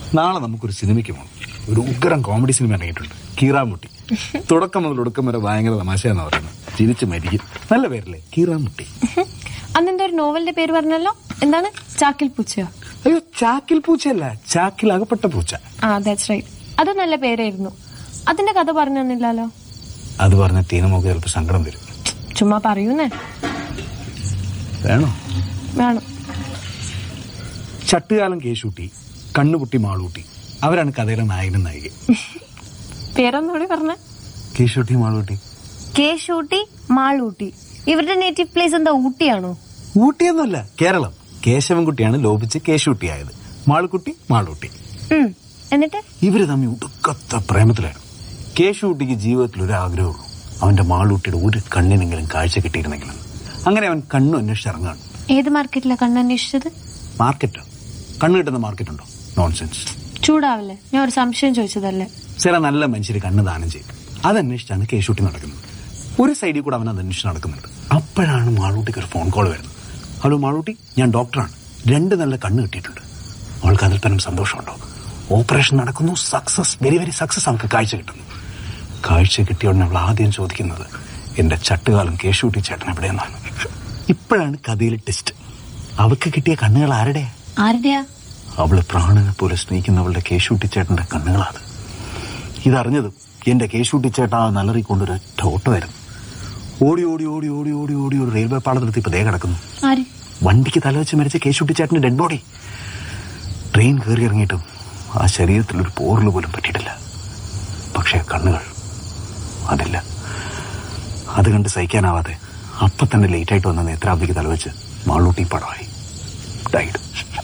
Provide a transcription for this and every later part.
നാളെ നമുക്കൊരു സിനിമയ്ക്ക് പോകണം ഒരു ഉഗ്രം കോമഡി സിനിമ ഇറങ്ങിയിട്ടുണ്ട് കീറാമുട്ടി തുടക്കം മുതൽ ഒടുക്കം വരെ ഭയങ്കര തമാശയെന്നാ പറയുന്നത് ചിരിച്ച് മരിക്കും നല്ല പേരല്ലേ കീറാമുട്ടി അന്നെന്തോ ഒരു നോവലിന്റെ പേര് പറഞ്ഞല്ലോ എന്താണ് ചാക്കിൽ പൂച്ചയോ അയ്യോ ചാക്കിൽ പൂച്ചയല്ല ചാക്കിൽ അകപ്പെട്ട പൂച്ച ആ ദാറ്റ്സ് റൈറ്റ് അത് നല്ല പേരായിരുന്നു അതിന്റെ കഥ പറഞ്ഞു തന്നില്ലല്ലോ അത് പറഞ്ഞ തീനമൊക്കെ ചിലപ്പോൾ സങ്കടം വരും ചുമ്മാ പറയൂന്നേ വേണോ വേണം ചട്ടുകാലം കേശൂട്ടി കണ്ണുകുട്ടി മാളൂട്ടി അവരാണ് കഥയിലെ നായകനും നായിക പേരൊന്നുകൂടി പറഞ്ഞ കേശൂട്ടി മാളൂട്ടി കേശൂട്ടി മാളൂട്ടി ഇവരുടെ നേറ്റീവ് പ്ലേസ് എന്താ ഊട്ടിയാണോ ഊട്ടിയൊന്നുമല്ല കേരളം കേശവൻകുട്ടിയാണ് ലോപിച്ച് കേശൂട്ടിയായത് മാളുക്കുട്ടി മാളൂട്ടി ഉം. എന്നിട്ട് ഇവര് തമ്മിൽ ഉടുക്കത്ത പ്രേമത്തിലാണ് കേശുകുട്ടിക്ക് ജീവിതത്തിൽ ഒരു ആഗ്രഹമുള്ളൂ അവന്റെ മാളൂട്ടിയുടെ ഒരു കണ്ണിനെങ്കിലും കാഴ്ച കിട്ടിയിരുന്നെങ്കിലും അങ്ങനെ അവൻ കണ്ണു അന്വേഷിച്ചിറങ്ങാണ് ഏത് മാർക്കറ്റിലാ കണ്ണന്വേഷിച്ചത് മാർക്കറ്റോ കണ്ണു കിട്ടുന്ന മാർക്കറ്റ് ഉണ്ടോ നോൺസെൻസ് ചൂടാവില്ലേ ഞാൻ ഒരു സംശയം ചോദിച്ചതല്ലേ ചില നല്ല മനുഷ്യർ കണ്ണ് ദാനം ചെയ്യും അതന്വേഷിച്ചാണ് കേശൂട്ടി നടക്കുന്നത് ഒരു സൈഡിൽ കൂടെ അവൻ അത് അന്വേഷിച്ച് നടക്കുന്നുണ്ട് അപ്പോഴാണ് മാളൂട്ടിക്ക് ഒരു ഫോൺ കോൾ വരുന്നത് ഹലോ മാളൂട്ടി ഞാൻ ഡോക്ടറാണ് രണ്ട് നല്ല കണ്ണ് കിട്ടിയിട്ടുണ്ട് അവൾക്ക് അതിൽ പരം സന്തോഷമുണ്ടോ ഓപ്പറേഷൻ നടക്കുന്നു സക്സസ് വെരി വെരി സക്സസ് അവൾക്ക് കാഴ്ച കിട്ടുന്നു കാഴ്ച കിട്ടിയ ഉടനെ അവൾ ആദ്യം ചോദിക്കുന്നത് എന്റെ ചട്ടുകാലം കേശൂട്ടി ചേട്ടൻ എവിടെയെന്നാണ് ഇപ്പോഴാണ് കഥയിലെ ടെസ്റ്റ് അവൾക്ക് കിട്ടിയ കണ്ണുകൾ ആരുടെയാ ആരുടെയാ അവള് പ്രാണനെ പോലെ സ്നേഹിക്കുന്നവളുടെ കേശൂട്ടി ചേട്ടന്റെ കണ്ണുകളാണ് ഇതറിഞ്ഞതും എന്റെ കേശൂട്ടി ചേട്ടാ നല്ലറിക്കൊണ്ടൊരൊറ്റ ഓട്ടമായിരുന്നു ഓടി ഓടി ഓടി ഓടി ഓടി ഓടി ഒരു റെയിൽവേ പാളത്തിലെത്തി ഇപ്പൊ ദേ കിടക്കുന്നു ആര് വണ്ടിക്ക് തലവെച്ച് മരിച്ച കേശൂട്ടി ചേട്ടന്റെ ഡെഡ് ബോഡി ട്രെയിൻ കയറി ഇറങ്ങിയിട്ടും ആ ശരീരത്തിൽ ഒരു പോറൽ പോലും പറ്റിയിട്ടില്ല പക്ഷേ കണ്ണുകൾ അതില്ല അത് കണ്ട് സഹിക്കാനാവാതെ അപ്പൊ തന്നെ ലേറ്റായിട്ട് വന്ന നേത്രാബ്ദിക്ക് തലവെച്ച് മാളൂട്ടി പടമായി ഡൈഡ്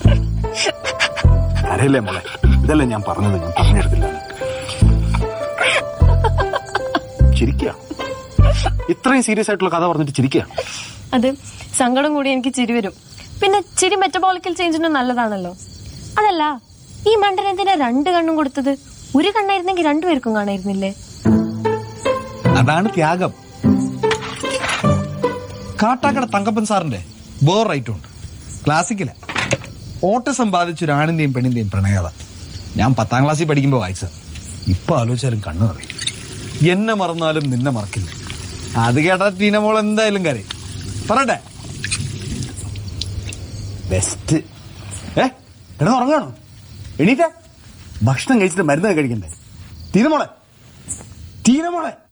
കരയല്ലേ മോളെ ഇതല്ലേ ഞാൻ പറഞ്ഞത് ഞാൻ പറഞ്ഞെടുത്തില്ല ചിരിക്കുക ഇത്രയും സീരിയസ് ആയിട്ടുള്ള കഥ പറഞ്ഞിട്ട് ചിരിക്കുക അത് സങ്കടം കൂടി എനിക്ക് ചിരി വരും പിന്നെ ചിരി മെറ്റബോളിക്കൽ ചേഞ്ചിന് നല്ലതാണല്ലോ അതല്ല ഈ മണ്ടൻ എന്തിനാ രണ്ട് കണ്ണും കൊടുത്തത് ഒരു കണ്ണായിരുന്നെങ്കിൽ രണ്ടുപേർക്കും കാണായിരുന്നില്ലേ അതാണ് ത്യാഗം കാട്ടാക്കട തങ്കപ്പൻ സാറിന്റെ വേറെ റൈറ്റും ഉണ്ട് ക്ലാസിക്കല ഓട്ടിസം ബാധിച്ച ഒരു ആണിന്റെയും പെണ്ണിന്റെയും പ്രണയത ഞാൻ പത്താം ക്ലാസ്സിൽ പഠിക്കുമ്പോൾ വായിച്ചത് ഇപ്പൊ ആലോചിച്ചാലും കണ്ണു നിറയും എന്നെ മറന്നാലും നിന്നെ മറക്കില്ല അത് കേട്ടാ ടീനമോൾ എന്തായാലും കരയും പറയട്ടെ ബെസ്റ്റ് ഏ കിടന്ന് ഉറങ്ങാണോ എണീറ്റ ഭക്ഷണം കഴിച്ചിട്ട് മരുന്ന് കഴിക്കണ്ടേ തീനമോളെ തീനമോളെ